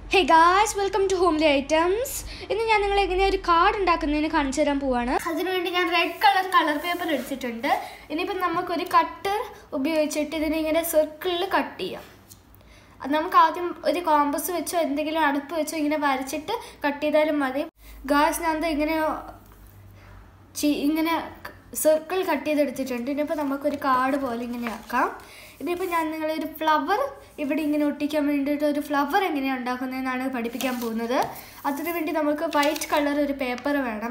hey guys welcome to homely items ഇന്ന് ഞാൻ നിങ്ങളെ എങ്ങനെ ഒരു കാർഡ് ഉണ്ടാക്കുന്നതിന് കാണിച്ചു തരാൻ പോവാണ് അതിനുവേണ്ടി ഞാൻ റെഡ് കളർ കളർ പേപ്പർ എടുത്തിട്ടുണ്ട് ഇനിയിപ്പം നമുക്കൊരു കട്ടർ ഉപയോഗിച്ചിട്ട് ഇതിനെ ഇങ്ങനെ സർക്കിളിൽ കട്ട് ചെയ്യാം അത് നമുക്ക് ആദ്യം ഒരു കോമ്പസ് വെച്ചോ എന്തെങ്കിലും അടുപ്പ് വെച്ചോ ഇങ്ങനെ വരച്ചിട്ട് കട്ട് ചെയ്താലും മതി ഗായ്സ് ഞാൻ ദാ ഇങ്ങനെ ചി- ഇങ്ങനെ സർക്കിൾ കട്ട് ചെയ്തെടുത്തിട്ടുണ്ട് ഇനിയിപ്പോൾ നമുക്കൊരു കാർഡ് പോലെ ഇങ്ങനെ ആക്കാം ഇനിയിപ്പോൾ ഞാൻ നിങ്ങളെ ഒരു ഫ്ലവർ ഇവിടെ ഇങ്ങനെ ഒട്ടിക്കാൻ വേണ്ടിയിട്ട് ഒരു ഫ്ലവർ എങ്ങനെയാണ് ഉണ്ടാക്കുന്നതെന്നാണ് പഠിപ്പിക്കാൻ പോകുന്നത് അതിനു വേണ്ടി നമുക്ക് വൈറ്റ് കളർ ഒരു പേപ്പർ വേണം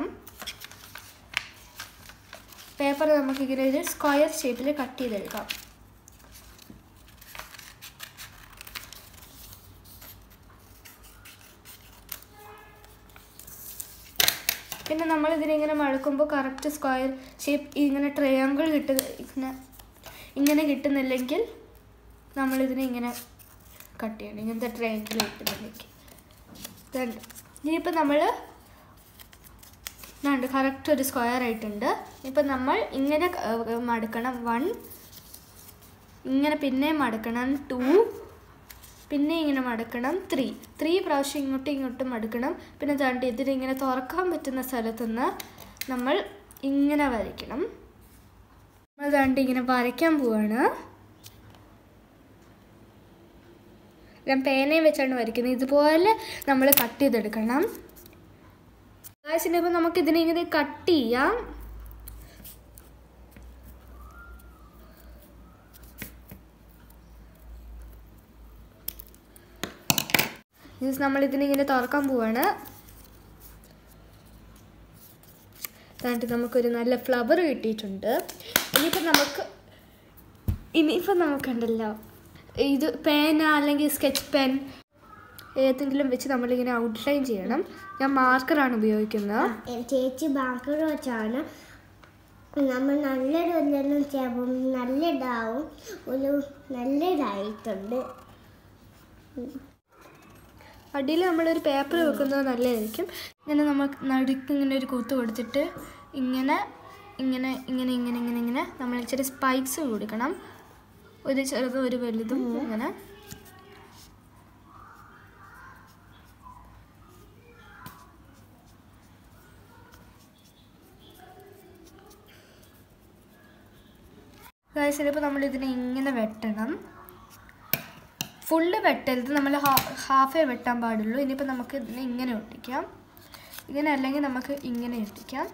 പേപ്പർ നമുക്ക് ഇങ്ങനെ ഒരു സ്ക്വയർ ഷേപ്പിൽ കട്ട് ചെയ്തെടുക്കാം പിന്നെ നമ്മൾ ഇതിനിങ്ങനെ മഴക്കുമ്പോൾ കറക്റ്റ് സ്ക്വയർ ഷേപ്പ് ഇങ്ങനെ ട്രയാങ്കിൾ കിട്ട ഇങ്ങനെ ഇങ്ങനെ കിട്ടുന്നില്ലെങ്കിൽ നമ്മളിതിനെ ഇങ്ങനെ കട്ട് ചെയ്യണം ഇങ്ങനത്തെ ട്രയാങ്കിൾ കിട്ടുന്നില്ലെങ്കിൽ ഇതുണ്ട് ഇനിയിപ്പോൾ നമ്മൾ ഇതുണ്ട് കറക്റ്റ് ഒരു സ്ക്വയർ ആയിട്ടുണ്ട് ഇപ്പം നമ്മൾ ഇങ്ങനെ ക- മടക്കണം വൺ ഇങ്ങനെ പിന്നെയും മടക്കണം ടു പിന്നെ ഇങ്ങനെ മടക്കണം ത്രീ ത്രീ പ്രാവശ്യം ഇങ്ങോട്ടും ഇങ്ങോട്ടും മടക്കണം പിന്നെ ദാണ്ട് ഇതിലിങ്ങനെ തുറക്കാൻ പറ്റുന്ന സ്ഥലത്തുനിന്ന് നമ്മൾ ഇങ്ങനെ വരയ്ക്കണം നമ്മൾ ദാണ്ട് ഇങ്ങനെ വരയ്ക്കാൻ പോവാണ് ഞാൻ പേനയും വെച്ചാണ് വരയ്ക്കുന്നത് ഇതുപോലെ നമ്മൾ കട്ട് ചെയ്തെടുക്കണം ഇപ്പോൾ നമുക്ക് ഇതിനെ ഇങ്ങനെ കട്ട് ചെയ്യാം മീൻസ് നമ്മൾ ഇതിനിങ്ങനെ തുറക്കാൻ പോവാണ് എന്നിട്ട് നമുക്കൊരു നല്ല ഫ്ലവർ കിട്ടിയിട്ടുണ്ട് ഇനിയിപ്പോൾ നമുക്ക് ഇനിയിപ്പോൾ നമുക്കുണ്ടല്ലോ ഇത് പേന അല്ലെങ്കിൽ സ്കെച്ച് പെൻ ഏതെങ്കിലും വെച്ച് നമ്മളിങ്ങനെ ഔട്ട്ലൈൻ ചെയ്യണം ഞാൻ മാർക്കറാണ് ഉപയോഗിക്കുന്നത് ചേച്ചി ബാങ്കർ വെച്ചാണ് നമ്മൾ നല്ലൊരു എന്തെങ്കിലും ചെയ്യുമ്പോൾ നല്ല ഇതാവും ഒരു നല്ല ഇതായിട്ടുണ്ട് അടിയിൽ നമ്മളൊരു പേപ്പർ വെക്കുന്നത് നല്ലതായിരിക്കും ഇങ്ങനെ നമുക്ക് നടുക്ക് ഇങ്ങനെ ഒരു കുത്ത് കൊടുത്തിട്ട് ഇങ്ങനെ ഇങ്ങനെ ഇങ്ങനെ ഇങ്ങനെ ഇങ്ങനെ ഇങ്ങനെ നമ്മൾ ഇച്ചിരി സ്പൈക്സ് കൊടുക്കണം ഒരു ചെറുതും ഒരു വലുതും ഇങ്ങനെ ചിലപ്പോൾ നമ്മൾ ഇതിനെ ഇങ്ങനെ വെട്ടണം ഫുള്ള് വെട്ടരുത് നമ്മൾ ഹാഫേ വെട്ടാൻ പാടുള്ളൂ ഇനിയിപ്പോൾ നമുക്ക് ഇതിനെ ഇങ്ങനെ ഒട്ടിക്കാം ഇങ്ങനെ അല്ലെങ്കിൽ നമുക്ക് ഇങ്ങനെ ഒട്ടിക്കാം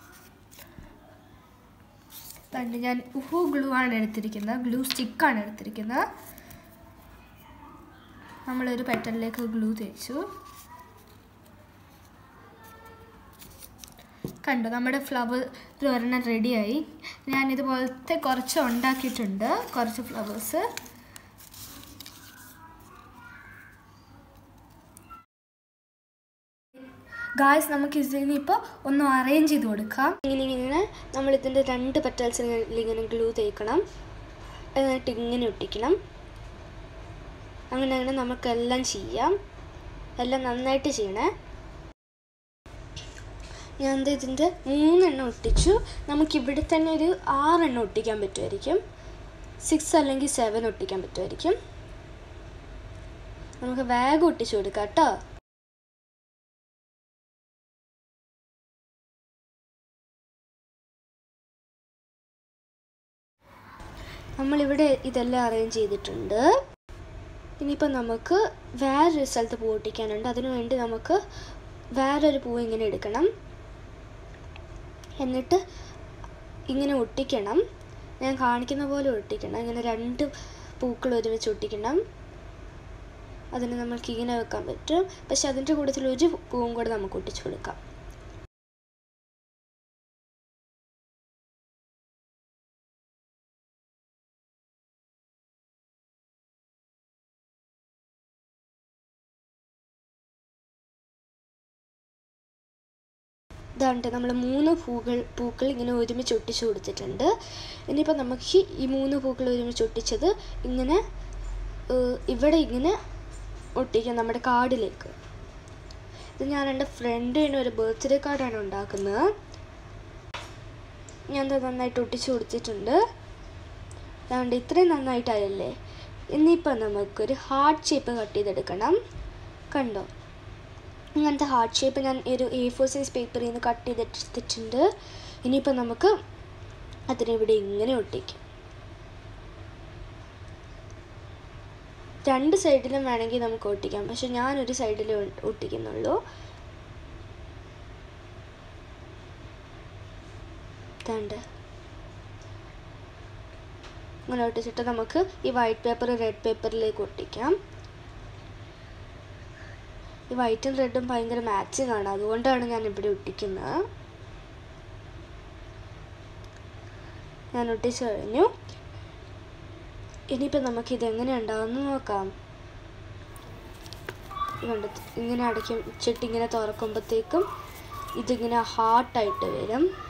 പണ്ട് ഞാൻ ഉഹു ഗ്ലൂ ആണ് എടുത്തിരിക്കുന്നത് ഗ്ലൂ സ്റ്റിക്കാണ് എടുത്തിരിക്കുന്നത് നമ്മളൊരു പെട്ടലിലേക്ക് ഗ്ലൂ തേച്ചു കണ്ടു നമ്മുടെ ഫ്ലവർ ഒരെണ്ണം റെഡിയായി ഞാൻ ഇതുപോലത്തെ കുറച്ച് ഉണ്ടാക്കിയിട്ടുണ്ട് കുറച്ച് ഫ്ലവേഴ്സ് ഗായ്സ് നമുക്ക് ഇതിനിപ്പോൾ ഒന്ന് അറേഞ്ച് ചെയ്ത് കൊടുക്കാം ഇങ്ങനെ ഇങ്ങനെ നമ്മൾ ഇതിൻ്റെ രണ്ട് പെറ്റൽസിന് ഇങ്ങനെ ഗ്ലൂ തേക്കണം എന്നിട്ട് ഇങ്ങനെ ഒട്ടിക്കണം അങ്ങനെ അങ്ങനെ നമുക്കെല്ലാം ചെയ്യാം എല്ലാം നന്നായിട്ട് ചെയ്യണേ ഞാൻ ദേ ഇതിൻ്റെ മൂന്നെണ്ണം ഒട്ടിച്ചു നമുക്ക് ഇവിടെ തന്നെ ഒരു ആറെണ്ണം ഒട്ടിക്കാൻ പറ്റുമായിരിക്കും സിക്സ് അല്ലെങ്കിൽ സെവൻ ഒട്ടിക്കാൻ പറ്റുമായിരിക്കും നമുക്ക് വേഗം ഒട്ടിച്ചു കൊടുക്കാം കേട്ടോ നമ്മളിവിടെ ഇതെല്ലാം അറേഞ്ച് ചെയ്തിട്ടുണ്ട് ഇനിയിപ്പോൾ നമുക്ക് വേറൊരു സ്ഥലത്ത് പൂ ഒട്ടിക്കാനുണ്ട് അതിനു വേണ്ടി നമുക്ക് വേറൊരു പൂ ഇങ്ങനെ എടുക്കണം എന്നിട്ട് ഇങ്ങനെ ഒട്ടിക്കണം ഞാൻ കാണിക്കുന്ന പോലെ ഒട്ടിക്കണം ഇങ്ങനെ രണ്ട് പൂക്കൾ ഒരുമിച്ച് ഒട്ടിക്കണം അതിന് നമ്മൾക്ക് ഇങ്ങനെ വെക്കാൻ പറ്റും പക്ഷെ അതിൻ്റെ കൂട്ടത്തിൽ ഒരു പൂവും കൂടെ നമുക്ക് ഒട്ടിച്ചു കൊടുക്കാം ഇതാണ്ട് നമ്മൾ മൂന്ന് പൂക്കൾ പൂക്കൾ ഇങ്ങനെ ഒരുമിച്ച് ഒട്ടിച്ചു കൊടുത്തിട്ടുണ്ട് ഇനിയിപ്പോൾ നമുക്ക് ഈ മൂന്ന് പൂക്കൾ ഒരുമിച്ച് ഒട്ടിച്ചത് ഇങ്ങനെ ഏഹ്, ഇവിടെ ഇങ്ങനെ ഒട്ടിക്കാം നമ്മുടെ കാർഡിലേക്ക് ഇത് ഞാൻ എൻ്റെ ഫ്രണ്ടിന് ഒരു ബർത്ത്ഡേ കാർഡാണ് ഉണ്ടാക്കുന്നത് ഞാൻ അത് നന്നായിട്ട് ഒട്ടിച്ചു കൊടുത്തിട്ടുണ്ട് അതുകൊണ്ട് ഇത്രയും നന്നായിട്ടായല്ലേ ഇനിയിപ്പോൾ നമുക്കൊരു ഹാർട്ട് ഷേപ്പ് കട്ട് ചെയ്തെടുക്കണം കണ്ടോ ഇങ്ങനത്തെ ഹാർട്ട് ഷേപ്പ് ഞാൻ ഒരു എ ഫോർ സൈസ് പേപ്പറിൽ നിന്ന് കട്ട് ചെയ്തെടുത്തിട്ടുണ്ട് ഇനിയിപ്പോൾ നമുക്ക് അതിനെ ഇവിടെ ഇങ്ങനെ ഒട്ടിക്കാം രണ്ട് സൈഡിലും വേണമെങ്കിൽ നമുക്ക് ഒട്ടിക്കാം പക്ഷെ ഞാനൊരു സൈഡിലേ ഒ- ഒട്ടിക്കുന്നുള്ളൂ ഇതാണ്ട് അങ്ങനെ ഒട്ടിച്ചിട്ട് നമുക്ക് ഈ വൈറ്റ് പേപ്പർ റെഡ് പേപ്പറിലേക്ക് ഒട്ടിക്കാം ഈ വൈറ്റും റെഡും ഭയങ്കര മാച്ചിങ് ആണ് അതുകൊണ്ടാണ് ഞാൻ ഇവിടെ ഒട്ടിക്കുന്നത് ഞാൻ ഒട്ടിച്ചു കഴിഞ്ഞു ഇനിയിപ്പോൾ നമുക്ക് ഇത് എങ്ങനെ ഉണ്ടാവുമെന്ന് നോക്കാം കണ്ട് ഇങ്ങനെ അടയ്ക്കും വെച്ചിട്ട് ഇങ്ങനെ തുറക്കുമ്പോഴത്തേക്കും ഇതിങ്ങനെ ഹാർട്ടായിട്ട് വരും